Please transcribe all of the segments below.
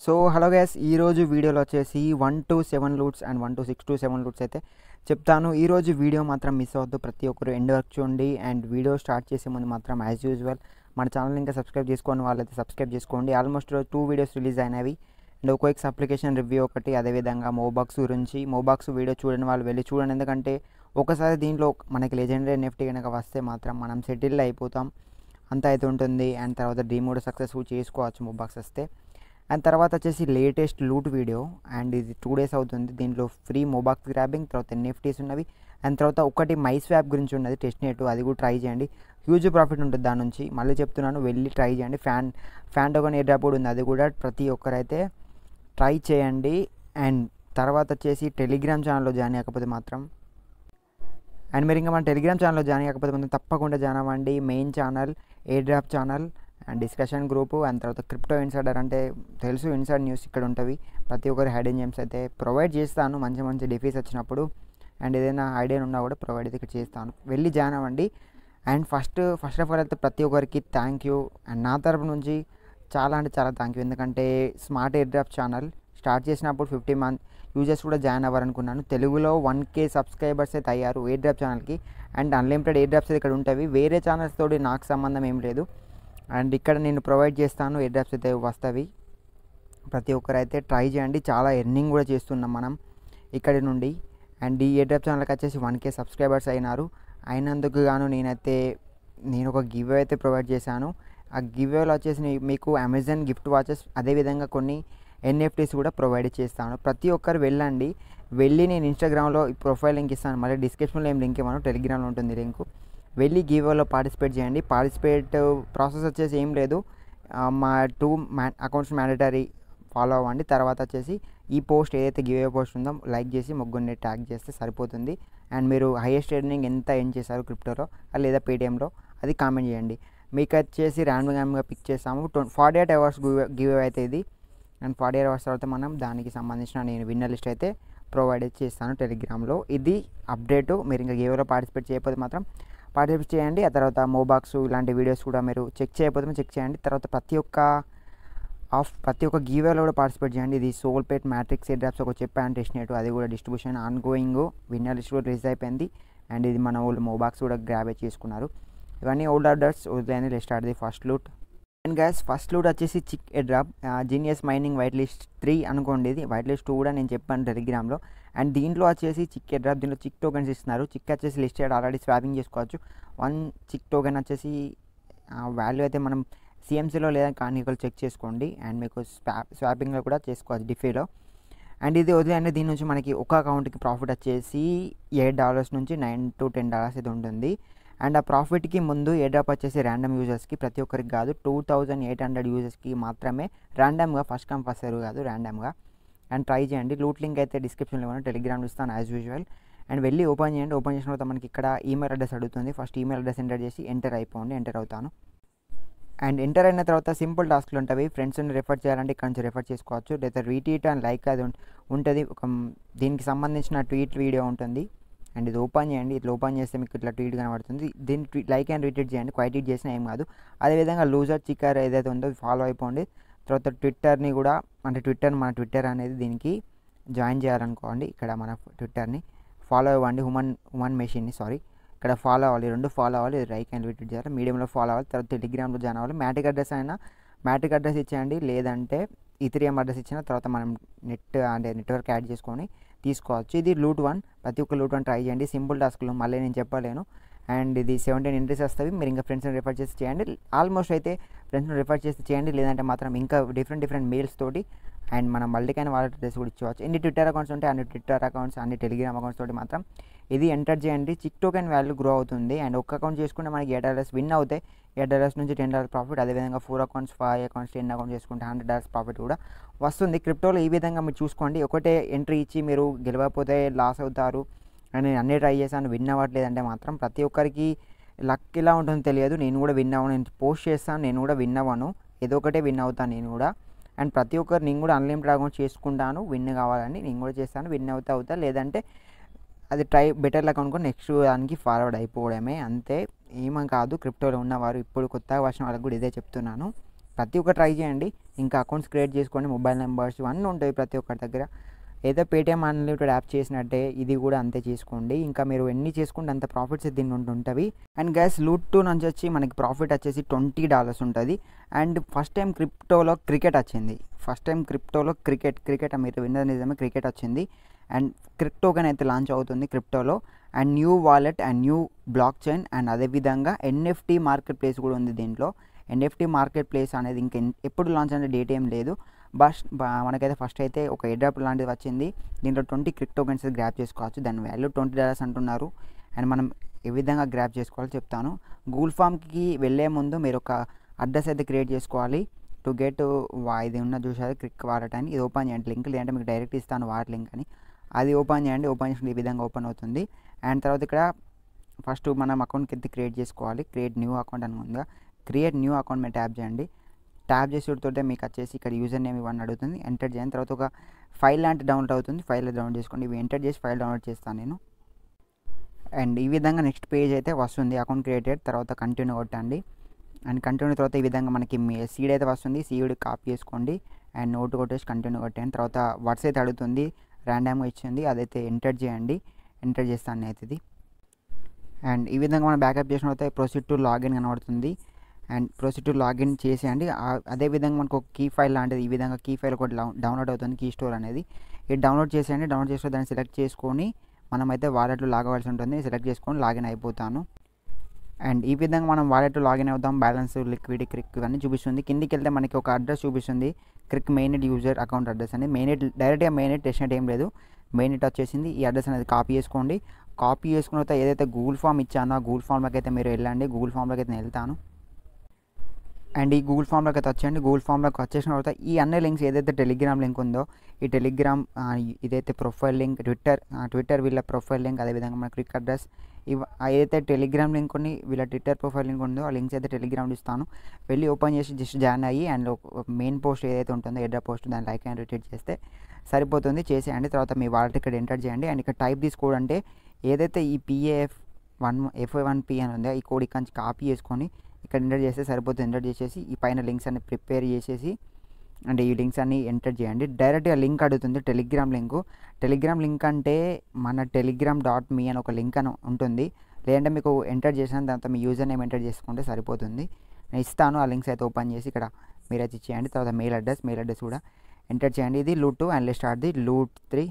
so hello guys ఈరోజు వీడియోలో వచ్చేసి one two seven loots and one two six two seven loots అయితే చెప్తాను ఈరోజు వీడియో మాత్రం మిస్ అవ్వద్దు ప్రతి ఒక్కరు ఎండ్ వర్క్ చూడండి అండ్ వీడియో స్టార్ట్ చేసే ముందు మాత్రం యాజ్ యూజువల్ మన ఛానల్ ఇంకా సబ్స్క్రైబ్ చేసుకోండి వాళ్ళైతే సబ్స్క్రైబ్ చేసుకోండి ఆల్మోస్ట్ టూ వీడియోస్ రిలీజ్ అయినవి అండ్ ఒక్కొక్క అప్లికేషన్ రివ్యూ ఒకటి అదేవిధంగా మోబాక్స్ గురించి మోబాక్స్ వీడియో చూడని వాళ్ళు వెళ్ళి చూడండి ఎందుకంటే ఒకసారి దీంట్లో మనకి లెజెండరీ ఎన్ఎఫ్టీ కనుక వస్తే మాత్రం మనం సెటిల్ అయిపోతాం అంత అయితే ఉంటుంది అండ్ తర్వాత డ్రీమ్ కూడా సక్సెస్ఫుల్ చేసుకోవచ్చు మొబాక్స్ వస్తే అండ్ తర్వాత వచ్చేసి లేటెస్ట్ లూట్ వీడియో అండ్ ఇది టూ డేస్ అవుతుంది దీంట్లో ఫ్రీ మొబాక్స్ గ్రాబింగ్ తర్వాత ఎన్ఎఫ్టీస్ ఉన్నవి అండ్ తర్వాత ఒకటి మై స్వాప్ గురించి ఉన్నది టెస్ట్ నెట్ అది కూడా ట్రై చేయండి హ్యూజ్ ప్రాఫిట్ ఉంటుంది దాని నుంచి మళ్ళీ చెప్తున్నాను వెళ్ళి ట్రై చేయండి fan fan token airdrop కూడా ఉంది అది కూడా ప్రతి ఒక్కరైతే ట్రై చేయండి అండ్ తర్వాత వచ్చేసి టెలిగ్రామ్ ఛానల్లో జాయిన్ అవ్వకపోతే మాత్రం అండ్ మీరు ఇంకా మన టెలిగ్రామ్ ఛానల్లో జాయిన్ అవ్వకపోతే మాత్రం తప్పకుండా జాయిన్ అవ్వండి main channel airdrop channel and discussion group and తర్వాత క్రిప్టో ఇన్సైడర్ అంటే తెలుసు ఇన్సైడ్ న్యూస్ ఇక్కడ ఉంటుంది ప్రతి ఒక్కరి హైడెన్ జేమ్స్ అయితే ప్రొవైడ్ చేస్తాను మంచి మంచి డిఫీస్ వచ్చినప్పుడు అండ్ ఏదైనా ఐడియా ఉన్నా కూడా ప్రొవైడ్ అయితే ఇక్కడ చేస్తాను వెళ్ళి జాయిన్ అవ్వండి and first first of all అయితే ప్రతి ఒక్కరికి థ్యాంక్ యూ అండ్ నా తరపు నుంచి చాలా అంటే చాలా థ్యాంక్ యూ ఎందుకంటే smart airdrop channel start చేసినప్పుడు ఫిఫ్టీ మంత్ యూజర్స్ కూడా జాయిన్ అవ్వాలనుకున్నాను తెలుగులో వన్ కే సబ్స్క్రైబర్స్ అయితే అయ్యారు ఎయిర్ డ్రాప్ ఛానల్కి అండ్ అన్లిమిటెడ్ ఎయిర్ డ్రాప్స్ ఇక్కడ ఉంటాయి వేరే ఛానల్స్ తోటి నాకు సంబంధం ఏం లేదు అండ్ ఇక్కడ నేను ప్రొవైడ్ చేస్తాను ఎయిర్ డ్రాప్స్ అయితే వస్తాయి ప్రతి ఒక్కరు అయితే ట్రై చేయండి చాలా ఎర్నింగ్ కూడా చేస్తున్నాం మనం ఇక్కడి నుండి అండ్ ఈ ఎయిర్ డ్రాప్ ఛానల్కి వచ్చేసి వన్ కే సబ్స్క్రైబర్స్ అయినారు అయినందుకు గాను నేనైతే నేను ఒక గివ్ అయితే ప్రొవైడ్ చేశాను ఆ గివ్వేలో వచ్చేసి నీ- మీకు అమెజాన్ గిఫ్ట్ వాచెస్ అదేవిధంగా కొన్ని ఎన్ఎఫ్టీస్ కూడా ప్రొవైడ్ చేస్తాను ప్రతి ఒక్కరు వెళ్ళండి వెళ్ళి నేను ఇన్స్టాగ్రామ్లో ప్రొఫైల్ లింక్ ఇస్తాను మళ్ళీ డిస్క్రిప్షన్లో ఏం లింక్ ఇవ్వను టెలిగ్రామ్లో ఉంటుంది లింక్ వెళ్ళి గివ్వేలో పార్టిసిపేట్ చేయండి పార్టిసిపేట్ ప్రాసెస్ వచ్చేసి ఏం లేదు ఆ, మా టూ మ్యా అకౌంట్స్ మ్యాండటరీ ఫాలో అవ్వండి తర్వాత వచ్చేసి ఈ పోస్ట్ ఏదైతే గివ్ పోస్ట్ ఉందో లైక్ చేసి ముగ్గురిని ట్యాగ్ చేస్తే సరిపోతుంది అండ్ మీరు హైయెస్ట్ ఎర్నింగ్ ఎంత ఎర్న్ చేశారు క్రిప్టోలో లేదా పేటిఎంలో అది కామెంట్ చేయండి మీకు వచ్చేసి ర్యాండమ్గా పిక్ చేస్తాము twenty forty eight hours give అయితే ఇది అండ్ ఫార్టీ ఎయిట్ అవర్స్ తర్వాత మనం దానికి సంబంధించిన నేను విన్నర్ లిస్ట్ అయితే ప్రొవైడ్ చేస్తాను టెలిగ్రామ్లో ఇది అప్డేటు మీరు ఇంకా గేవ్లో పార్టిసిపేట్ చేయకపోతే మాత్రం పార్టిసిపేట్ చేయండి ఆ తర్వాత మోబాక్స్ ఇలాంటి వీడియోస్ కూడా మీరు చెక్ చేయకపోతే చెక్ చేయండి తర్వాత ప్రతి ఒక్క ఆఫ్ ప్రతి ఒక్క గీవేలో కూడా పార్టిసిపేట్ చేయండి ఇది సోల్ పేట్ మ్యాట్రిక్స్ ఎయిర్ డ్రాప్స్ ఒక చెప్పాను టెస్ట్ నెట్ అది కూడా distribution ongoing winner list కూడా రిలీజ్ అయిపోయింది అండ్ ఇది మన ఓల్డ్ మోబాక్స్ కూడా గ్రాబే చేసుకున్నారు ఇవన్నీ ఓల్డ్ ఆర్డర్స్ వదిలేని లెస్ట్ start the first loot and gas first loot వచ్చేసి Chick airdrop genius mining white list three అనుకోండి ఇది వైట్ లిస్ట్ టూ కూడా నేను చెప్పాను టెలిగ్రామ్లో అండ్ దీంట్లో వచ్చేసి చిక్ ఎయిర్ డ్రాప్ దీంట్లో చిక్ టోకెన్స్ ఇస్తున్నారు చిక్ వచ్చేసి లిస్టెడ్ ఆల్రెడీ స్వాపింగ్ చేసుకోవచ్చు వన్ చిక్ టోకెన్ వచ్చేసి వాల్యూ అయితే మనం సిఎంసీలో లేదా కానికల్ చెక్ చేసుకోండి అండ్ మీకు స్వా స్వాపింగ్లో కూడా చేసుకోవచ్చు డిఫేలో అండ్ ఇది వదిలేండి దీని నుంచి మనకి ఒక అకౌంట్కి ప్రాఫిట్ వచ్చేసి ఎయిట్ డాలర్స్ నుంచి నైన్ టు టెన్ డాలర్స్ అయితే ఉంటుంది అండ్ ఆ ప్రాఫిట్కి ముందు ఏ డ్రాప్ వచ్చేసి ర్యాండమ్ యూజర్స్కి ప్రతి ఒక్కరికి కాదు టూ థౌజండ్ ఎయిట్ హండ్రెడ్ యూజర్స్కి మాత్రమే ర్యాండమ్గా ఫస్ట్ కమ్ ఫస్ట్ సర్వ్ కాదు ర్యాండమ్గా అండ్ ట్రై చేయండి లూట్ లింక్ అయితే డిస్క్రిప్షన్లో ఇవ్వండి టెలిగ్రామ్లో ఇస్తాను యాజ్ యూజువల్ అండ్ వెళ్ళి ఓపెన్ చేయండి ఓపెన్ చేసిన తర్వాత మనకి ఇక్కడ ఈమెయిల్ అడ్రస్ అడుగుతుంది ఫస్ట్ ఈమెయిల్ అడ్రస్ ఎంటర్ చేసి ఎంటర్ అయిపోండి ఎంటర్ అవుతాను అండ్ ఎంటర్ అయిన తర్వాత సింపుల్ టాస్క్లు ఉంటాయి ఫ్రెండ్స్ని రెఫర్ చేయాలంటే ఇక్కడ నుంచి రెఫర్ చేసుకోవచ్చు లేదా రీట్వీట్ అండ్ లైక్ అది ఉం- ఉంటుంది ఒక మ్, దీనికి సంబంధించిన ట్వీట్ వీడియో ఉంటుంది అండ్ ఇది ఓపెన్ చేయండి ఇట్లా ఓపెన్ చేస్తే మీకు ఇట్లా ట్వీట్ కనబడుతుంది దీన్ని ట్వీ లైక్ అండ్ రీట్వీట్ చేయండి క్వైట్ ఇట్ చేసినా ఏం కాదు అదేవిధంగా లూజర్ చిక్కర్ ఏదైతే ఉందో ఫాలో అయిపోండి తర్వాత ట్విట్టర్ని కూడా అంటే ట్విట్టర్ మన ట్విట్టర్ అనేది దీనికి జాయిన్ చేయాలనుకోండి ఇక్కడ మన ట్విట్టర్ని ఫాలో అవ్వండి హ్యూమన్ హ్యూమన్ మెషిన్ని సారీ ఇక్కడ ఫాలో అవ్వాలి రెండు ఫాలో అవ్వాలి రైక్ అండ్ ట్వీట్ చేయాలి మీడియంలో ఫాలో అవ్వాలి తర్వాత టెలిగ్రామ్లో జాయిన్ అవ్వాలి మ్యాటిక్ అడ్రస్ అయినా మ్యాటిక్ అడ్రస్ ఇచ్చేయండి లేదంటే ఇథిరియం అడ్రస్ ఇచ్చిన తర్వాత మనం నెట్ అంటే నెట్వర్క్ యాడ్ చేసుకొని తీసుకోవచ్చు ఇది లూట్ వన్ ప్రతి ఒక్క లూట్ వన్ ట్రై చేయండి సింపుల్ టాస్క్లు మళ్ళీ నేను చెప్పలేను అండ్ ఇది సెవెంటీన్ ఎంట్రీస్ వస్తాయి మీరు ఇంకా ఫ్రెండ్స్ని రిఫర్ చేసి చేయండి ఆల్మోస్ట్ అయితే ఫ్రెండ్స్ని రిఫర్ చేసి చేయండి లేదంటే మాత్రం ఇంకా డిఫరెంట్ డిఫరెంట్ మెయిల్స్ తోటి అండ్ మనం మల్టీకైన వాలెట్ అడ్రస్ కూడా ఇచ్చేవచ్చు ఎన్ని ట్విట్టర్ అకౌంట్స్ ఉంటే అన్ని ట్విట్టర్ అకౌంట్స్ అన్ని టెలిగ్రామ్ అకౌంట్స్ తోటి మాత్రం ఇది ఎంటర్ చేయండి చిక్ టోకెన్ వాల్యూ గ్రో అవుతుంది అండ్ ఒక్క అకౌంట్ చేసుకుంటే మనకి ఎయిట్ డాలర్స్ విన్ అవుతాయి ఎయిట్ డాలర్స్ నుంచి టెన్ డాలర్స్ ప్రాఫిట్ అదేవిధంగా four accounts five accounts ten accounts చేసుకుంటే హండ్రెడ్ డాలర్స్ ప్రాఫిట్ కూడా వస్తుంది క్రిప్టోలో ఈ విధంగా మీరు చూసుకోండి ఒకటే ఎంట్రీ ఇచ్చి మీరు గెలవకపోతే లాస్ అవుతారు అని నేను అన్నీ ట్రై చేశాను విన్ అవ్వట్లేదంటే మాత్రం ప్రతి ఒక్కరికి లక్ ఎలా ఉంటుందో తెలియదు నేను కూడా విన్ అవ్వను నేను పోస్ట్ చేస్తాను నేను కూడా విన్ అవ్వను ఏదో ఒకటే విన్ అవుతాను నేను కూడా అండ్ ప్రతి ఒక్కరు నేను కూడా అన్లిమిటెడ్ అకౌంట్ చేసుకుంటాను విన్ కావాలని నేను కూడా చేస్తాను విన్ అవుతా అవుతా లేదంటే అది ట్రై బెటర్ లక్ అనుకో నెక్స్ట్ దానికి ఫార్వర్డ్ అయిపోవడమే అంతే ఏమని కాదు క్రిప్టోలో ఉన్నవారు ఇప్పుడు కొత్తగా వచ్చిన వాళ్ళకి కూడా ఇదే చెప్తున్నాను ప్రతి ఒక్క ట్రై చేయండి ఇంకా అకౌంట్స్ క్రియేట్ చేసుకోండి మొబైల్ నెంబర్స్ ఇవన్నీ ఉంటాయి ప్రతి ఒక్కరి దగ్గర ఏదో పేటిఎం అన్లిమిటెడ్ యాప్ చేసినట్టే ఇది కూడా అంతే చేసుకోండి ఇంకా మీరు ఎన్ని చేసుకుంటే అంత ప్రాఫిట్స్ దీని నుండి ఉంటుంది అండ్ గ్యాస్ లూట్ టూ నుంచి వచ్చి మనకి ప్రాఫిట్ వచ్చేసి ట్వంటీ డాలర్స్ ఉంటుంది అండ్ ఫస్ట్ టైం క్రిప్టోలో క్రికెట్ వచ్చింది ఫస్ట్ టైం క్రిప్టోలో క్రికెట్ క్రికెట్ మీరు విన్నది నిజమే క్రికెట్ వచ్చింది అండ్ క్రిప్టోకెన్ అయితే లాంచ్ అవుతుంది క్రిప్టోలో and new wallet and new blockchain and అదేవిధంగా ఎన్ఎఫ్టీ మార్కెట్ ప్లేస్ కూడా ఉంది దీంట్లో ఎన్ఎఫ్టీ మార్కెట్ ప్లేస్ అనేది ఇంకా ఎప్పుడు లాంచ్ అనే డేట్ ఏం లేదు బస్ మనకైతే ఫస్ట్ అయితే ఒక ఎడ్రాప్ లాంటిది వచ్చింది దీంట్లో ట్వంటీ క్రిప్టోకెన్స్ గ్రాప్ చేసుకోవచ్చు దాని వాల్యూ ట్వంటీ డాలర్స్ అంటున్నారు అండ్ మనం ఏ విధంగా గ్రాప్ చేసుకోవాలో చెప్తాను గూగుల్ ఫామ్కి వెళ్ళే ముందు మీరు ఒక అడ్రస్ అయితే క్రియేట్ చేసుకోవాలి టు గెట్ ఇది ఉన్న చూసారు క్రిక్ వాలెట్ అని ఇది ఓపెన్ చేయండి లింక్ లేదంటే మీకు డైరెక్ట్ ఇస్తాను వాట్ లింక్ అని అది ఓపెన్ చేయండి ఓపెన్ చేసిన ఈ విధంగా ఓపెన్ అవుతుంది అండ్ తర్వాత ఇక్కడ ఫస్ట్ మనం అకౌంట్కి అయితే క్రియేట్ చేసుకోవాలి క్రియేట్ న్యూ అకౌంట్ అని ఉందిగా క్రియేట్ న్యూ అకౌంట్ మీద ట్యాప్ చేయండి ట్యాప్ చేసేటతోటే మీకు వచ్చేసి ఇక్కడ యూజర్ నేమ్ ఇవన్నీ అడుగుతుంది ఎంటర్ చేయండి తర్వాత ఒక ఫైల్ లాంటి డౌన్లోడ్ అవుతుంది ఫైల్ డౌన్లోడ్ చేసుకోండి ఇవి ఎంటర్ చేసి ఫైల్ డౌన్లోడ్ చేస్తాను నేను అండ్ ఈ విధంగా నెక్స్ట్ పేజ్ అయితే వస్తుంది అకౌంట్ క్రియేటెడ్ తర్వాత కంటిన్యూ కొట్టండి అండ్ కంటిన్యూ తర్వాత ఈ విధంగా మనకి మీ సీడ్ అయితే వస్తుంది సీడ్ కాపీ చేసుకోండి అండ్ నోట్ కొట్టేసి కంటిన్యూ కొట్టండి తర్వాత వర్డ్స్ అయితే అడుగుతుంది ర్యాండమ్గా ఇచ్చింది అదైతే ఎంటర్ చేయండి ఎంటర్ చేస్తాను నేను అయితే ఇది అండ్ ఈ విధంగా మనం బ్యాకప్ చేసిన తర్వాత ప్రొసీడ్ టు లాగిన్ కనబడుతుంది అండ్ ప్రొసీడ్ టు లాగిన్ చేసేయండి అదే విధంగా మనకు ఒక కీ ఫైల్ లాంటిది ఈ విధంగా కీ ఫైల్ ఒకటి డౌన్లోడ్ అవుతుంది కీ స్టోర్ అనేది ఇది డౌన్లోడ్ చేసేయండి డౌన్లోడ్ చేసిన దాన్ని సెలెక్ట్ చేసుకొని మనమైతే వాలెట్లో లాగవలసి ఉంటుంది సెలెక్ట్ చేసుకొని లాగిన్ అయిపోతాను అండ్ ఈ విధంగా మనం వాలెట్ లాగిన్ అవుతాం బ్యాలెన్స్ లిక్విడ్ క్రిక్ ఇవన్నీ చూపిస్తుంది కిందికి వెళ్తే మనకి ఒక అడ్రస్ చూపిస్తుంది క్రిక్ మెయిన్ యూజర్ అకౌంట్ అడ్రస్ అని మెయిన్ డైరెక్ట్గా మెయిన్ టెస్ట్ ఏం లేదు మెయిన్ వచ్చేసింది ఈ అడ్రస్ అనేది కాపీ చేసుకోండి కాపీ చేసుకున్న తర్వాత ఏదైతే గూగుల్ ఫామ్ ఇచ్చానో ఆ గూగుల్ ఫామ్లోకి అయితే మీరు వెళ్ళండి గూగుల్ ఫామ్లోకి అయితే నేను వెళ్తాను అండ్ ఈ గూగుల్ ఫామ్లోకి అయితే వచ్చేయండి గూగుల్ ఫామ్లోకి వచ్చేసిన తర్వాత ఈ అన్ని లింక్స్ ఏదైతే టెలిగ్రామ్ లింక్ ఉందో ఈ టెలిగ్రామ్ ఇదైతే ప్రొఫైల్ లింక్ ట్విట్టర్ ట్విట్టర్ వీళ్ళ ప్రొఫైల్ లింక్ అదేవిధంగా మన క్రిక్ అడ్రస్ ఇవ ఏదైతే టెలిగ్రామ్ లింక్ ఉంది వీళ్ళ ట్విట్టర్ ప్రొఫైల్ లింక్ ఉందో ఆ లింక్స్ అయితే టెలిగ్రామ్ ఇస్తాను వెళ్ళి ఓపెన్ చేసి జస్ట్ జాయిన్ అయ్యి అండ్ మెయిన్ పోస్ట్ ఏదైతే ఉంటుందో ఎడ్రా పోస్ట్ దాన్ని లైక్ అండ్ రిట్వీట్ చేస్తే సరిపోతుంది చేసేయండి తర్వాత మీ వాలెట్ ఇక్కడ ఎంటర్ చేయండి అండ్ ఇక్కడ టైప్ దిస్ కోడ్ అంటే ఏదైతే ఈ PAF one F one P అని ఉందో ఈ కోడ్ ఇక్కడ నుంచి కాపీ చేసుకొని ఇక్కడ ఎంటర్ చేస్తే సరిపోతుంది ఎంటర్ చేసేసి ఈ పైన లింక్స్ అన్ని ప్రిపేర్ చేసేసి అంటే ఈ లింక్స్ అన్ని ఎంటర్ చేయండి డైరెక్ట్గా లింక్ అడుగుతుంది టెలిగ్రామ్ లింక్ టెలిగ్రామ్ లింక్ అంటే మన టెలిగ్రామ్ డాట్ మీ అని ఒక లింక్ అని ఉంటుంది లేదంటే మీకు ఎంటర్ చేసిన దాంతో మీ యూజర్ నేమ్ ఎంటర్ చేసుకుంటే సరిపోతుంది నేను ఇస్తాను ఆ లింక్స్ అయితే ఓపెన్ చేసి ఇక్కడ మీరైతే ఇచ్చేయండి తర్వాత మెయిల్ అడ్రస్ మెయిల్ అడ్రస్ కూడా ఎంటర్ చేయండి ఇది loot two and start the loot three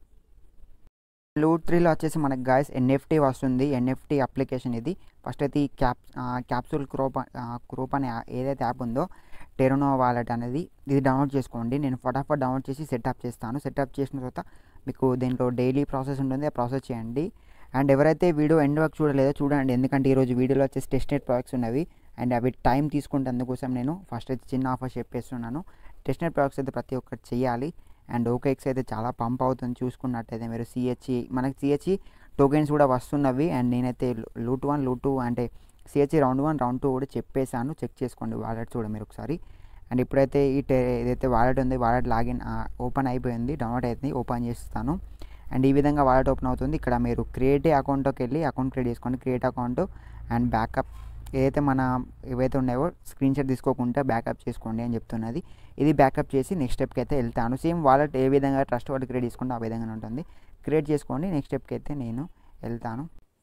loot త్రీలో వచ్చేసి మనకి గాయస్ ఎన్ఎఫ్టీ వస్తుంది ఎన్ఎఫ్టీ అప్లికేషన్ ఇది ఫస్ట్ అయితే ఈ క్యాప్ క్యాప్సూల్ క్రోప్ క్రోప్ అనే ఏదైతే యాప్ ఉందో టెరోనో వాలెట్ అనేది ఇది డౌన్లోడ్ చేసుకోండి నేను ఫటాఫట్ డౌన్లోడ్ చేసి సెటప్ చేస్తాను సెటప్ చేసిన తర్వాత మీకు దీంట్లో డైలీ ప్రాసెస్ ఉంటుంది ఆ ప్రాసెస్ చేయండి అండ్ ఎవరైతే వీడియో ఎండ్ వర్క్ చూడలేదో చూడండి ఎందుకంటే ఈరోజు వీడియోలో వచ్చేసి టెస్టెడ్ ప్రాడక్ట్స్ ఉన్నవి అండ్ అవి టైం తీసుకుంటే అందుకోసం నేను ఫస్ట్ అయితే చిన్న ఆఫర్ చెప్పేస్తున్నాను టెస్టెడ్ ప్రాడక్ట్స్ అయితే ప్రతి ఒక్కటి చేయాలి అండ్ ఓకేఎక్స్ అయితే చాలా పంప్ అవుతుంది చూసుకున్నట్టయితే మీరు సిహెచ్ఈ మనకి సిహెచ్ఈ టోకెన్స్ కూడా వస్తున్నవి అండ్ నేనైతే లూట్ వన్ లూట్ టూ అంటే CHE round one round two కూడా చెప్పేశాను చెక్ చేసుకోండి వాలెట్ చూడండి మీరు ఒకసారి అండ్ ఇప్పుడైతే ఈ టే ఏదైతే వాలెట్ ఉంది వాలెట్ లాగిన్ ఓపెన్ అయిపోయింది డౌన్లోడ్ అవుతుంది ఓపెన్ చేస్తాను అండ్ ఈ విధంగా వాలెట్ ఓపెన్ అవుతుంది ఇక్కడ మీరు క్రియేట్ అకౌంట్కి వెళ్ళి అకౌంట్ క్రియేట్ చేసుకోండి క్రియేట్ అకౌంట్ అండ్ బ్యాకప్ ఏదైతే మన ఏవైతే ఉన్నాయో స్క్రీన్ షాట్ తీసుకోకుండా బ్యాకప్ చేసుకోండి అని చెప్తున్నది ఇది బ్యాకప్ చేసి నెక్స్ట్ స్టెప్కి అయితే వెళ్తాను సేమ్ వాలెట్ ఏ విధంగా ట్రస్ట్ వాలెట్ క్రియేట్ చేసుకుంటే ఆ విధంగా ఉంటుంది క్రియేట్ చేసుకోండి నెక్స్ట్ స్టెప్కి అయితే నేను వెళ్తాను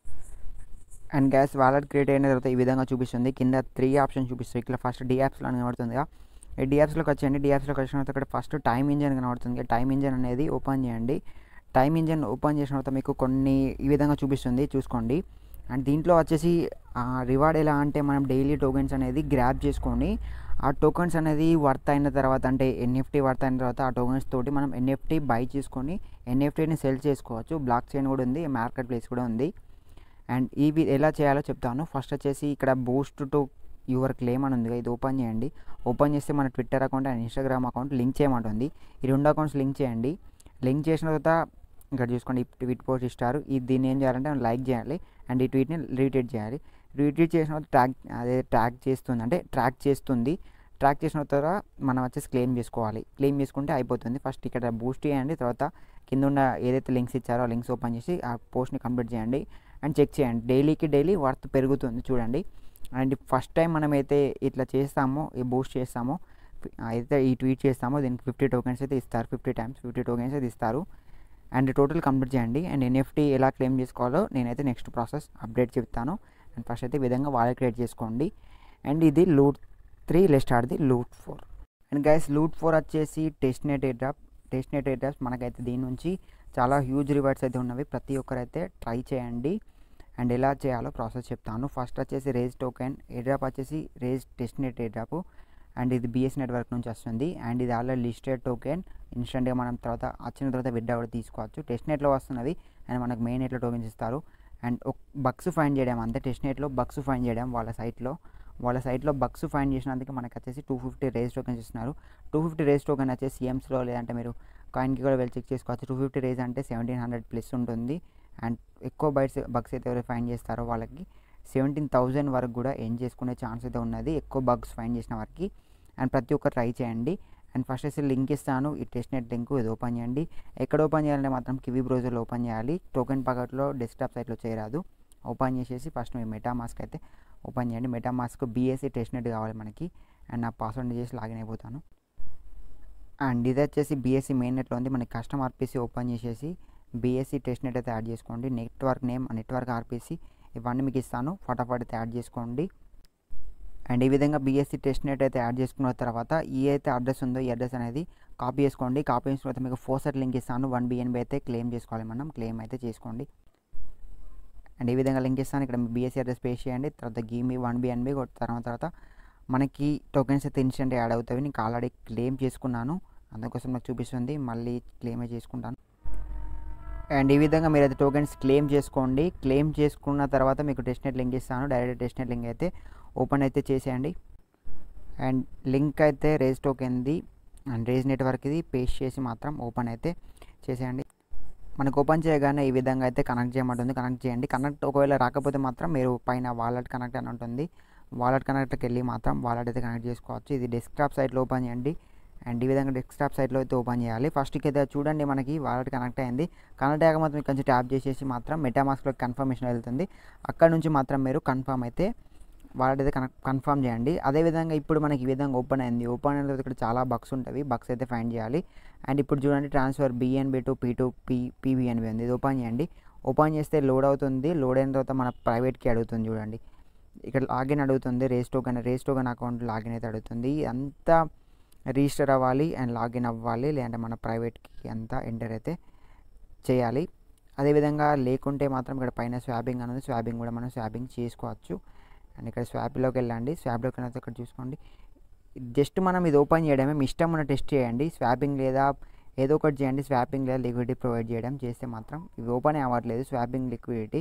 అండ్ గ్యాస్ వాలెట్ క్రియేట్ అయిన తర్వాత ఈ విధంగా చూపిస్తుంది కింద త్రీ ఆప్షన్ చూపిస్తుంది ఇక్కడ ఫస్ట్ డి యాప్స్లో కనబడుతుందిగా ఈ డి యాప్స్లోకి వచ్చేయండి డి యాప్స్లోకి వచ్చిన తర్వాత ఇక్కడ ఫస్ట్ టైమ్ ఇంజన్ కనబడుతుంది టైమ్ ఇంజన్ అనేది ఓపెన్ చేయండి టైమ్ ఇంజన్ ఓపెన్ చేసిన తర్వాత మీకు కొన్ని ఈ విధంగా చూపిస్తుంది చూసుకోండి అండ్ దీంట్లో వచ్చేసి రివార్డ్ ఎలా అంటే మనం డైలీ టోకెన్స్ అనేది గ్రాప్ చేసుకొని ఆ టోకెన్స్ అనేది వర్త్ అయిన తర్వాత అంటే ఎన్ఎఫ్టీ వర్త్ అయిన తర్వాత ఆ టోకెన్స్ తోటి మనం ఎన్ఎఫ్టీ బై చేసుకొని ఎన్ఎఫ్టీని సెల్ చేసుకోవచ్చు బ్లాక్ చైన్ కూడా ఉంది మార్కెట్ ప్లేస్ కూడా ఉంది అండ్ ఇవి ఎలా చేయాలో చెప్తాను ఫస్ట్ వచ్చేసి ఇక్కడ బూస్ట్ టు యువర్ క్లెయిమ్ అని ఉంది ఇది ఓపెన్ చేయండి ఓపెన్ చేస్తే మన Twitter account and Instagram account link చేయమంటుంది ఈ రెండు అకౌంట్స్ లింక్ చేయండి లింక్ చేసిన తర్వాత ఇక్కడ చూసుకోండి ఈ ట్వీట్ పోస్ట్ ఇస్తారు ఇది దీన్ని ఏం చేయాలంటే లైక్ చేయాలి అండ్ ఈ ట్వీట్ని రీట్వీట్ చేయాలి రీట్వీట్ చేసిన తర్వాత ట్రాక్ అదే ట్రాక్ చేస్తుంది అంటే ట్రాక్ చేస్తుంది ట్రాక్ చేసిన తర్వాత మనం వచ్చేసి క్లెయిమ్ చేసుకోవాలి క్లెయిమ్ చేసుకుంటే అయిపోతుంది ఫస్ట్ ఇక్కడ బూస్ట్ చేయండి తర్వాత కింద ఉన్న ఏదైతే లింక్స్ ఇచ్చారో ఆ లింక్స్ ఓపెన్ చేసి ఆ పోస్ట్ని కంప్లీట్ చేయండి అండ్ చెక్ చేయండి డైలీకి డైలీ వర్త్ పెరుగుతుంది చూడండి అండ్ ఫస్ట్ టైం మనమైతే ఇట్లా చేస్తామో ఈ బూస్ట్ చేస్తామో అయితే ఈ ట్వీట్ చేస్తామో దీనికి ఫిఫ్టీ టోకెన్స్ అయితే ఇస్తారు ఫిఫ్టీ టైమ్స్ ఫిఫ్టీ టోకెన్స్ అయితే ఇస్తారు అండ్ టోటల్ కంప్లీట్ చేయండి అండ్ ఎన్ఎఫ్టీ ఎలా క్లెయిమ్ చేసుకోవాలో నేనైతే నెక్స్ట్ ప్రాసెస్ అప్డేట్ చెప్తాను అండ్ ఫస్ట్ అయితే ఈ విధంగా వాలెట్ క్రియేట్ చేసుకోండి అండ్ ఇది లూట్ త్రీ లెస్ట్ ఆడిది loot four and guys loot four వచ్చేసి test net airdrop test net airdrops మనకైతే దీని నుంచి చాలా హ్యూజ్ రివార్డ్స్ అయితే ఉన్నవి ప్రతి ఒక్కరైతే ట్రై చేయండి అండ్ ఎలా చేయాలో ప్రాసెస్ చెప్తాను ఫస్ట్ వచ్చేసి రేజ్ టోకెన్ ఎయిర్ డ్రాప్ వచ్చేసి raze test net airdrop and ఇది బిఎస్ నెట్వర్క్ నుంచి వస్తుంది అండ్ ఇది ఆల్రెడీ లిస్టెడ్ టోకెన్ ఇన్స్టెంట్గా మనం తర్వాత వచ్చిన తర్వాత విడ్డా కూడా తీసుకోవచ్చు టెస్ట్ నెట్లో వస్తున్నవి అండ్ మనకు మెయిన్ నెట్లో టోకెన్స్ ఇస్తారు అండ్ బగ్స్ ఫైండ్ చేయడం అంతే టెస్ట్ నెట్లో బగ్స్ ఫైండ్ చేయడం వాళ్ళ సైట్లో వాళ్ళ సైట్లో బగ్స్ ఫైండ్ చేసినందుకు మనకు వచ్చేసి టూ ఫిఫ్టీ రేస్ టోకెన్స్ ఇస్తున్నారు టూ ఫిఫ్టీ రేస్ టోకెన్ వచ్చేసి సిఎమ్స్లో లేదంటే మీరు కాయిన్కి కూడా వెళ్ళి చెక్ చేసుకోవచ్చు టూ ఫిఫ్టీ రేస్ అంటే సెవెంటీన్ హండ్రెడ్ ప్లస్ ఉంటుంది అండ్ ఎక్కువ బైట్స్ బగ్స్ అయితే ఎవరైతే ఫైండ్ చేస్తారో వాళ్ళకి సెవెంటీన్ థౌజండ్ వరకు కూడా ఏం చేసుకునే ఛాన్స్ అయితే ఉన్నది ఎక్కువ బగ్స్ ఫైండ్ చేసిన వారికి అండ్ ప్రతి ఒక్కరు ట్రై చేయండి అండ్ ఫస్ట్ అయితే లింక్ ఇస్తాను ఈ టెస్ట్ నెట్ లింక్ ఇది ఓపెన్ చేయండి ఎక్కడ ఓపెన్ చేయాలంటే మాత్రం కివీ బ్రౌజర్లో ఓపెన్ చేయాలి టోకెన్ పకెట్లో డెస్క్టాప్ సైట్లో చేయరాదు ఓపెన్ చేసేసి ఫస్ట్ మీ మెటామాస్క్ అయితే ఓపెన్ చేయండి మెటామాస్క్ బీఎస్సీ టెస్ట్ నెట్ కావాలి మనకి అండ్ నా పాస్వర్డ్ చేసి లాగిన్ అయిపోతాను అండ్ ఇది వచ్చేసి బీఎస్సీ మెయిన్ నెట్లో ఉంది మనకి కస్టమర్ ఆర్పీసీ ఓపెన్ చేసేసి బీఎస్సీ టెస్ట్ నెట్ అయితే యాడ్ చేసుకోండి నెట్వర్క్ నేమ్ నెట్వర్క్ ఆర్పీసీ ఇవన్నీ మీకు ఇస్తాను ఫటాఫట్ అయితే యాడ్ చేసుకోండి అండ్ ఈ విధంగా బీఎస్సీ టెస్ట్ నెట్ అయితే యాడ్ చేసుకున్న తర్వాత ఈ అయితే అడ్రస్ ఉందో ఈ అడ్రస్ అనేది కాపీ చేసుకోండి కాపీ చేసుకున్న తర్వాత మీకు ఫోర్సెట్ లింక్ ఇస్తాను వన్ బిఎన్బి అయితే క్లెయిమ్ చేసుకోవాలి మనం క్లెయిమ్ అయితే చేసుకోండి అండ్ ఈ విధంగా లింక్ ఇస్తాను ఇక్కడ మీ బీఎస్సీ అడ్రస్ పే చేయండి తర్వాత గీమి వన్ బిఎన్బి తర్వాత తర్వాత మనకి టోకెన్స్ అయితే ఇన్స్టెంట్ యాడ్ అవుతాయి నీకు ఆల్రెడీ క్లెయిమ్ చేసుకున్నాను అందుకోసం నాకు చూపిస్తుంది మళ్ళీ క్లెయిమే చేసుకుంటాను అండ్ ఈ విధంగా మీరు అయితే టోకెన్స్ క్లెయిమ్ చేసుకోండి క్లెయిమ్ చేసుకున్న తర్వాత మీకు టెస్ట్నెట్ లింక్ ఇస్తాను డైరెక్ట్ టెస్ట్నెట్ లింక్ అయితే ఓపెన్ అయితే చేసేయండి అండ్ లింక్ అయితే రేజ్ టోకెన్ది అండ్ రేజ్ నెట్వర్క్ది పేస్ట్ చేసి మాత్రం ఓపెన్ అయితే చేసేయండి మనకు ఓపెన్ చేయగానే ఈ విధంగా అయితే కనెక్ట్ చేయమంటుంది కనెక్ట్ చేయండి కనెక్ట్ ఒకవేళ రాకపోతే మాత్రం మీరు పైన వాలెట్ కనెక్ట్ అని ఉంటుంది వాలెట్ కనెక్ట్కి వెళ్ళి మాత్రం వాలెట్ అయితే కనెక్ట్ చేసుకోవచ్చు ఇది డెస్క్టాప్ సైట్లో ఓపెన్ చేయండి అండ్ ఈ విధంగా డెస్క్టాప్ సైట్లో అయితే ఓపెన్ చేయాలి ఫస్ట్కి అయితే చూడండి మనకి వాలెట్ కనెక్ట్ అయింది కనెక్ట్ అయ్యాక మాత్రం కొంచెం ట్యాప్ చేసేసి మాత్రం మెటామాస్క్లో కన్ఫర్మేషన్ వెళ్తుంది అక్కడ నుంచి మాత్రం మీరు కన్ఫర్మ్ అయితే వాలెట్ అయితే కనెక్ట్ కన్ఫర్మ్ చేయండి అదేవిధంగా ఇప్పుడు మనకి ఈ విధంగా ఓపెన్ అయింది ఓపెన్ అయిన తర్వాత ఇక్కడ చాలా బగ్స్ ఉంటాయి బగ్స్ అయితే ఫైండ్ చేయాలి అండ్ ఇప్పుడు చూడండి transfer BNB to P to P PBNB ఉంది ఇది ఓపెన్ చేయండి ఓపెన్ చేస్తే లోడ్ అవుతుంది లోడ్ అయిన తర్వాత మన ప్రైవేట్కి అడుగుతుంది చూడండి ఇక్కడ లాగిన్ అడుగుతుంది race token race token account login అయితే అడుగుతుంది అంతా రిజిస్టర్ అవ్వాలి అండ్ లాగిన్ అవ్వాలి లేదంటే మన ప్రైవేట్కి అంతా ఎంటర్ అయితే చేయాలి అదేవిధంగా లేకుంటే మాత్రం ఇక్కడ పైన స్వాబింగ్ అనేది స్వాబింగ్ కూడా మనం స్వాబింగ్ చేసుకోవచ్చు అండ్ ఇక్కడ స్వాప్లోకి వెళ్ళండి స్వాప్లోకి వెళ్ళిన ఇక్కడ చూసుకోండి జస్ట్ మనం ఇది ఓపెన్ చేయడమే మీ ఇష్టం ఉన్న టెస్ట్ చేయండి స్వాపింగ్ లేదా ఏదో ఒకటి చేయండి స్వాపింగ్ లేదా లిక్విడిటీ ప్రొవైడ్ చేయడం చేస్తే మాత్రం ఇవి ఓపెన్ అవ్వట్లేదు స్వాపింగ్ లిక్విడిటీ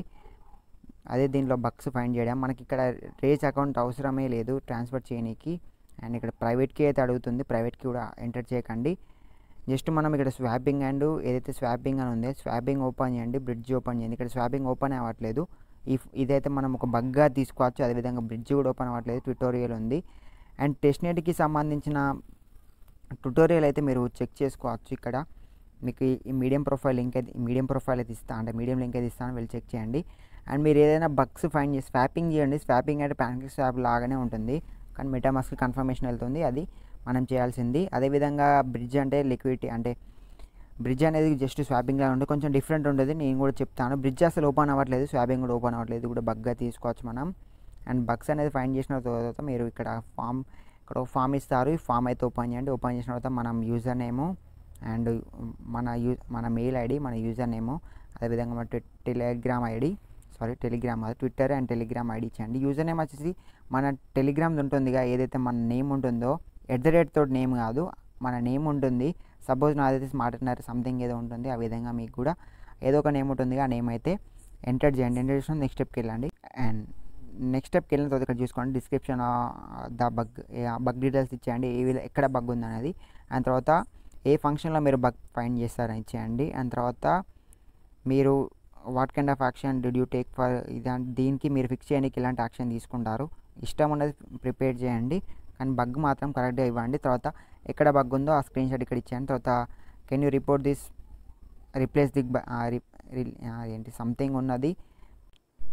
అదే దీంట్లో బక్స్ ఫైండ్ చేయడం మనకి ఇక్కడ రేజ్ అకౌంట్ అవసరమే లేదు ట్రాన్స్ఫర్ చేయనీకి అండ్ ఇక్కడ ప్రైవేట్కి అయితే అడుగుతుంది ప్రైవేట్కి కూడా ఎంటర్ చేయకండి జస్ట్ మనం ఇక్కడ స్వాపింగ్ అండ్ ఏదైతే స్వాపింగ్ అని ఉందో స్వాపింగ్ ఓపెన్ చేయండి బ్రిడ్జ్ ఓపెన్ చేయండి ఇక్కడ స్వాపింగ్ ఓపెన్ అవ్వట్లేదు ఈ ఇదైతే మనం ఒక బగ్గా తీసుకోవచ్చు అదేవిధంగా బ్రిడ్జ్ కూడా ఓపెన్ అవ్వట్లేదు ట్యూటోరియల్ ఉంది అండ్ టెస్ట్నెట్కి సంబంధించిన ట్యూటోరియల్ అయితే మీరు చెక్ చేసుకోవచ్చు ఇక్కడ మీకు ఈ మీడియం ప్రొఫైల్ లింక్ అయితే మీడియం ప్రొఫైల్ అయితే ఇస్తాను అంటే మీడియం లింక్ అయితే ఇస్తాను వెళ్ళి చెక్ చేయండి అండ్ మీరు ఏదైనా బగ్స్ ఫైండ్ చేసి స్వాపింగ్ చేయండి స్వాపింగ్ అంటే ప్యాన్కెక్ స్వాప్ లాగానే ఉంటుంది కానీ మెటామాస్క్ కన్ఫర్మేషన్ వెళ్తుంది అది మనం చేయాల్సింది అదేవిధంగా బ్రిడ్జ్ అంటే లిక్విడిటీ అంటే బ్రిడ్జ్ అనేది జస్ట్ స్వాపింగ్ లాగా ఉంటుంది కొంచెం డిఫరెంట్ ఉంటుంది నేను కూడా చెప్తాను బ్రిడ్జ్ అసలు ఓపెన్ అవ్వట్లేదు స్వాపింగ్ కూడా ఓపెన్ అవ్వట్లేదు ఇది కూడా బగ్గా తీసుకోవచ్చు మనం అండ్ బగ్స్ అనేది ఫైండ్ చేసిన తర్వాత మీరు ఇక్కడ ఫామ్ ఇక్కడ ఒక ఫామ్ ఇస్తారు ఈ ఫామ్ అయితే ఓపెన్ చేయండి ఓపెన్ చేసిన తర్వాత మనం యూజర్ నేము అండ్ మన యూ మన మెయిల్ ఐడి మన యూజర్ నేము అదేవిధంగా మన టెలిగ్రామ్ ఐడి సారీ టెలిగ్రామ్ అది ట్విట్టర్ అండ్ టెలిగ్రామ్ ఐడి ఇచ్చండి యూజర్ నేమ్ వచ్చేసి మన టెలిగ్రామ్ ఉంటుందిగా ఏదైతే మన నేమ్ ఉంటుందో ఎట్ ద రేట్ తోటి నేమ్ కాదు మన నేమ్ ఉంటుంది సపోజ్ నాదైతే స్మార్ట్ అన్నారు సంథింగ్ ఏదో ఉంటుంది ఆ విధంగా మీకు కూడా ఏదో ఒక నేమ్ ఉంటుంది ఆ నేమ్ అయితే ఎంటర్ చేయండి ఎంటర్ చేసిన నెక్స్ట్ స్టెప్కి వెళ్ళండి అండ్ నెక్స్ట్ స్టెప్కి వెళ్ళిన తర్వాత ఇక్కడ చూసుకోండి description the bug bug details ఇచ్చేయండి ఏ విధ ఎక్కడ బగ్ ఉంది అనేది అండ్ తర్వాత ఏ ఫంక్షన్లో మీరు బగ్ ఫైండ్ చేస్తారని ఇచ్చేయండి అండ్ తర్వాత మీరు what kind of action did you take for ఇదా దీనికి మీరు ఫిక్స్ చేయడానికి ఇలాంటి యాక్షన్ తీసుకుంటారు ఇష్టం ఉన్నది ప్రిపేర్ చేయండి కానీ బగ్ మాత్రం కరెక్ట్గా ఇవ్వండి తర్వాత ఎక్కడ బగ్ ఉందో ఆ స్క్రీన్ షాట్ ఇక్కడ ఇచ్చాను తర్వాత can you report this replace the ఏంటి సంథింగ్ ఉన్నది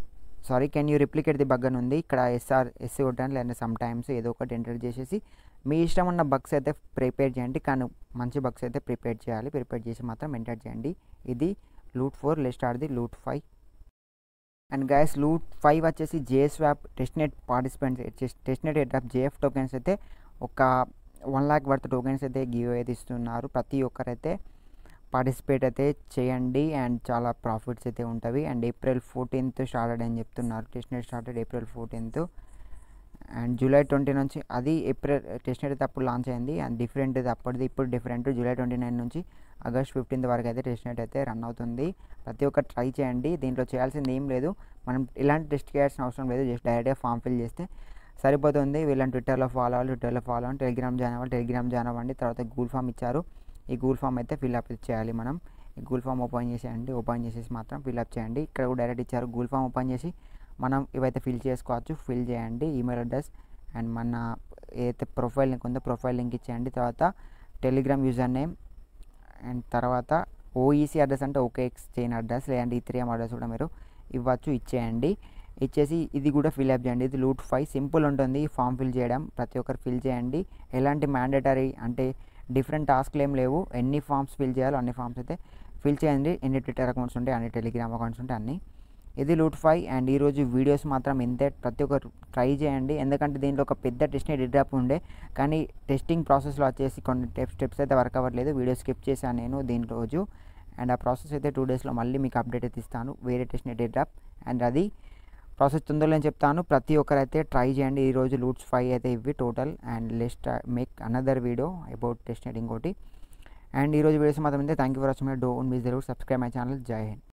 sorry can you replicate the bug అని ఉంది ఇక్కడ ఎస్ఆర్ ఎస్ కొట్టండి లేదా సమ్ టైమ్స్ ఏదో ఒకటి ఎంటర్ చేసేసి మీ ఇష్టం ఉన్న బగ్స్ అయితే ప్రిపేర్ చేయండి కానీ మంచి బగ్స్ అయితే ప్రిపేర్ చేయాలి ప్రిపేర్ చేసి మాత్రం ఎంటర్ చేయండి ఇది లూట్ ఫోర్ లెస్ట్ are the loot five and guys loot five వచ్చేసి జేఎస్ వ్యాప్ testnet participants testnet airdrop JF tokens అయితే ఒక వన్ ల్యాక్ వర్త్ టోకెన్స్ అయితే గివ్ అయితే ఇస్తున్నారు ప్రతి ఒక్కరైతే పార్టిసిపేట్ అయితే చేయండి అండ్ చాలా ప్రాఫిట్స్ అయితే ఉంటాయి అండ్ ఏప్రిల్ ఫోర్టీన్త్ స్టార్టెడ్ అని చెప్తున్నారు testnet started April fourteenth and July twenty నుంచి అది ఏప్రిల్ టెస్ట్నెట్ అయితే అప్పుడు లాంచ్ అయింది అండ్ డిఫరెంట్ ఇది అప్పటిది ఇప్పుడు డిఫరెంట్ జూలై ట్వంటీ నైన్ నుంచి ఆగస్ట్ ఫిఫ్టీన్త్ వరకు అయితే టెస్ట్నెట్ అయితే రన్ అవుతుంది ప్రతి ఒక్కరు ట్రై చేయండి దీంట్లో చేయాల్సింది ఏం లేదు మనం ఇలాంటి టెస్ట్ చేయాల్సిన అవసరం లేదు జస్ట్ డైరెక్ట్గా ఫామ్ ఫిల్ చేస్తే సరిపోతుంది వీళ్ళని ట్విట్టర్లో ఫాలో అవ్వాలి ట్విట్టర్లో ఫాలో అవ్వాలి టెలిగ్రామ్ జాయిన్ అవ్వాలి టెలిగ్రామ్ జాయిన్ అవ్వండి తర్వాత గూగుల్ ఫామ్ ఇచ్చారు ఈ గూగుల్ ఫామ్ అయితే ఫిల్అప్ చేయాలి మనం ఈ గూగుల్ ఫామ్ ఓపెన్ చేసేయండి ఓపెన్ చేసేసి మాత్రం ఫిల్అప్ చేయండి ఇక్కడ కూడా డైరెక్ట్ ఇచ్చారు గూగుల్ ఫామ్ ఓపెన్ చేసి మనం ఇవైతే ఫిల్ చేసుకోవచ్చు ఫిల్ చేయండి ఈమెయిల్ అడ్రస్ అండ్ మన ఏదైతే ప్రొఫైల్ లింక్ ఉందో ప్రొఫైల్ లింక్ ఇచ్చేయండి తర్వాత టెలిగ్రామ్ యూజర్ నేమ్ అండ్ తర్వాత ఓఈసీ అడ్రస్ అంటే ఓకే ఎక్స్చేంజ్ అడ్రస్ లేదంటే ఈత్రియం అడ్రస్ కూడా మీరు ఇవ్వచ్చు ఇచ్చేయండి ఇచ్చేసి ఇది కూడా ఫిల్అప్ చేయండి ఇది లూట్ ఫైవ్ సింపుల్ ఉంటుంది ఫామ్ ఫిల్ చేయడం ప్రతి ఒక్కరు ఫిల్ చేయండి ఎలాంటి మ్యాండేటరీ అంటే డిఫరెంట్ టాస్క్లు ఏం లేవు ఎన్ని ఫామ్స్ ఫిల్ చేయాలో అన్ని ఫామ్స్ అయితే ఫిల్ చేయండి ఎన్ని ట్విట్టర్ అకౌంట్స్ ఉంటాయి అన్ని టెలిగ్రామ్ అకౌంట్స్ ఉంటాయి అన్ని ఇది లూట్ ఫైవ్ అండ్ ఈరోజు వీడియోస్ మాత్రం ఇంతే ప్రతి ఒక్కరు ట్రై చేయండి ఎందుకంటే దీంట్లో ఒక పెద్ద టెస్ట్ డ్రాప్ ఉండే కానీ టెస్టింగ్ ప్రాసెస్లో వచ్చేసి కొన్ని స్టెప్స్ స్టెప్స్ అయితే వర్క్ అవ్వట్లేదు వీడియో స్కిప్ చేశాను నేను దీని రోజు అండ్ ఆ ప్రాసెస్ అయితే టూ డేస్లో మళ్ళీ మీకు అప్డేట్ అయితే ఇస్తాను వేరే టెస్ట్ డ్రాప్ అండ్ అది ప్రాసెస్ తొందరలో నేను చెప్తాను ప్రతి ఒక్కరైతే ట్రై చేయండి ఈరోజు లూట్స్ ఫైవ్ అయితే ఇవి టోటల్ అండ్ లెస్ట్ make another video about test ఇంకోటి అండ్ ఈరోజు వీడియోస్ మాత్రం అయితే thank you for watching don't miss the subscribe my channel జై హింద్